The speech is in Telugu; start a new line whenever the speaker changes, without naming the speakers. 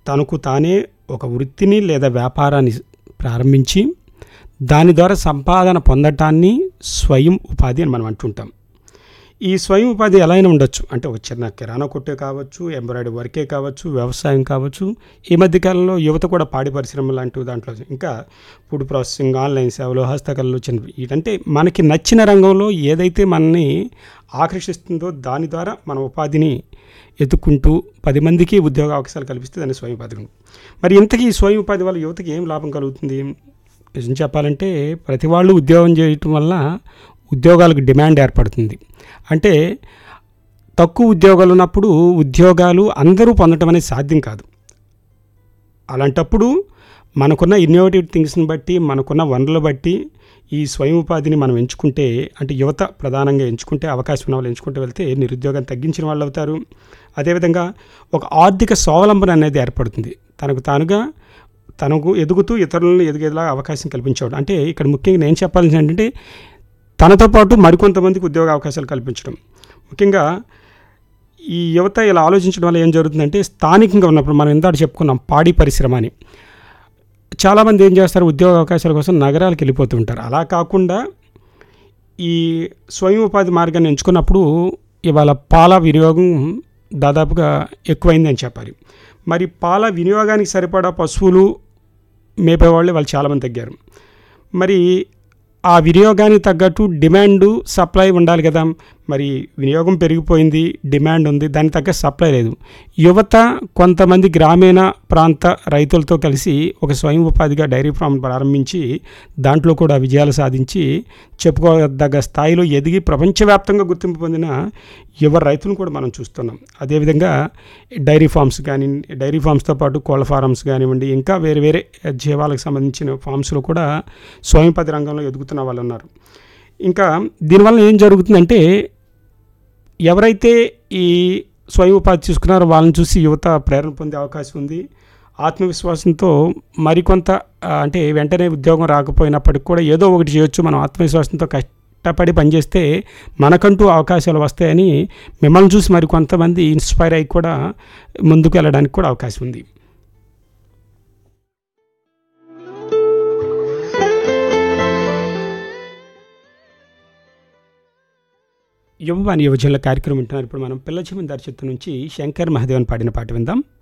తనకు తానే ఒక వృత్తిని లేదా వ్యాపారాన్ని ప్రారంభించి దాని ద్వారా సంపాదన పొందటాన్ని స్వయం ఉపాధి అని మనం అంటుంటాం ఈ స్వయం ఉపాధి ఎలా అయినా ఉండొచ్చు అంటే ఒక చిన్న కిరాణా కొట్టే కావచ్చు ఎంబ్రాయిడరీ వర్కే కావచ్చు వ్యవసాయం కావచ్చు ఈ మధ్యకాలంలో యువత కూడా పాడి పరిశ్రమ లాంటి దాంట్లో ఇంకా ఫుడ్ ప్రాసెసింగ్ ఆన్లైన్ సేవలు హస్తకళలు చిన్న ఇదంటే మనకి నచ్చిన రంగంలో ఏదైతే మనని ఆకర్షిస్తుందో దాని ద్వారా మన ఉపాధిని ఎత్తుక్కుంటూ పది మందికి ఉద్యోగ అవకాశాలు కల్పిస్తే దాన్ని స్వయం ఉపాధి అంటాం. మరి ఇంతకీ ఈ స్వయం ఉపాధి వల్ల యువతకి ఏం లాభం కలుగుతుంది నిజం చెప్పాలంటే ప్రతి వాళ్ళు ఉద్యోగం చేయటం వల్ల ఉద్యోగాలకు డిమాండ్ ఏర్పడుతుంది అంటే తక్కువ ఉద్యోగాలు ఉన్నప్పుడు ఉద్యోగాలు అందరూ పొందడం అనేది సాధ్యం కాదు అలాంటప్పుడు మనకున్న ఇన్నోవేటివ్ థింగ్స్ని బట్టి మనకున్న వనరులు బట్టి ఈ స్వయం ఉపాధిని మనం ఎంచుకుంటే అంటే యువత ప్రధానంగా ఎంచుకుంటే అవకాశం ఉన్న వాళ్ళు ఎంచుకుంటే వెళ్తే నిరుద్యోగం తగ్గించిన వాళ్ళు అవుతారు అదేవిధంగా ఒక ఆర్థిక స్వావలంబన అనేది ఏర్పడుతుంది తనకు తానుగా తనకు ఎదుగుతూ ఇతరులను ఎదిగేలా అవకాశం కల్పించేవాడు అంటే ఇక్కడ ముఖ్యంగా నేను చెప్పాల్సింది ఏంటంటే తనతో పాటు మరికొంతమందికి ఉద్యోగ అవకాశాలు కల్పించడం ముఖ్యంగా ఈ యువత ఇలా ఆలోచించడం వల్ల ఏం జరుగుతుందంటే స్థానికంగా ఉన్నప్పుడు మనం ఇందాక చెప్పుకున్నాం పాడి పరిశ్రమ అని చాలామంది ఏం చేస్తారు ఉద్యోగ అవకాశాల కోసం నగరాలకు వెళ్ళిపోతూ ఉంటారు అలా కాకుండా ఈ స్వయం ఉపాధి మార్గాన్ని ఎంచుకున్నప్పుడు ఇవాళ పాల వినియోగం దాదాపుగా ఎక్కువైంది అని చెప్పాలి మరి పాల వినియోగానికి సరిపడా పశువులు మేపేవాళ్ళు వాళ్ళు చాలామంది తగ్గారు మరి ఆ వినియోగానికి తగ్గట్టు డిమాండ్ సప్లై ఉండాలి కదా మరి వినియోగం పెరిగిపోయింది డిమాండ్ ఉంది దానికి తగ్గ సప్లై లేదు యువత కొంతమంది గ్రామీణ ప్రాంత రైతులతో కలిసి ఒక స్వయం ఉపాధిగా డైరీ ఫామ్ ప్రారంభించి దాంట్లో కూడా విజయాలు సాధించి చెప్పుకోదగ్గ స్థాయిలో ఎదిగి ప్రపంచవ్యాప్తంగా గుర్తింపు పొందిన యువ రైతులను కూడా మనం చూస్తున్నాం అదేవిధంగా డైరీ ఫార్మ్స్ కానీ డైరీ ఫార్మ్స్తో పాటు కోళ్ళ ఫార్మ్స్ కానివ్వండి ఇంకా వేరే వేరే జీవాలకు సంబంధించిన ఫార్మ్స్లో కూడా స్వయం ఉపాధి రంగంలో ఎదుగుతున్న వాళ్ళు ఉన్నారు ఇంకా దీనివల్ల ఏం జరుగుతుందంటే ఎవరైతే ఈ స్వయం ఉపాధి చూసుకున్నారో వాళ్ళని చూసి యువత ప్రేరణ పొందే అవకాశం ఉంది ఆత్మవిశ్వాసంతో మరికొంత ఆ, అంటే వెంటనే ఉద్యోగం రాకపోయినప్పటికి కూడా ఏదో ఒకటి చేయొచ్చు మనం ఆత్మవిశ్వాసంతో కష్టపడి పనిచేస్తే మనకంటూ అవకాశాలు వస్తాయని మిమ్మల్ని చూసి మరి కొంతమంది ఇన్స్పైర్ అయ్యి కూడా ముందుకు వెళ్ళడానికి కూడా అవకాశం ఉంది యువవాణి యువజనుల కార్యక్రమం వింటున్నారు ఇప్పుడు మనం పిల్ల చిన్న దర్శకత్వం నుంచి శంకర్ మహాదేవన్ పాడిన పాట విందాం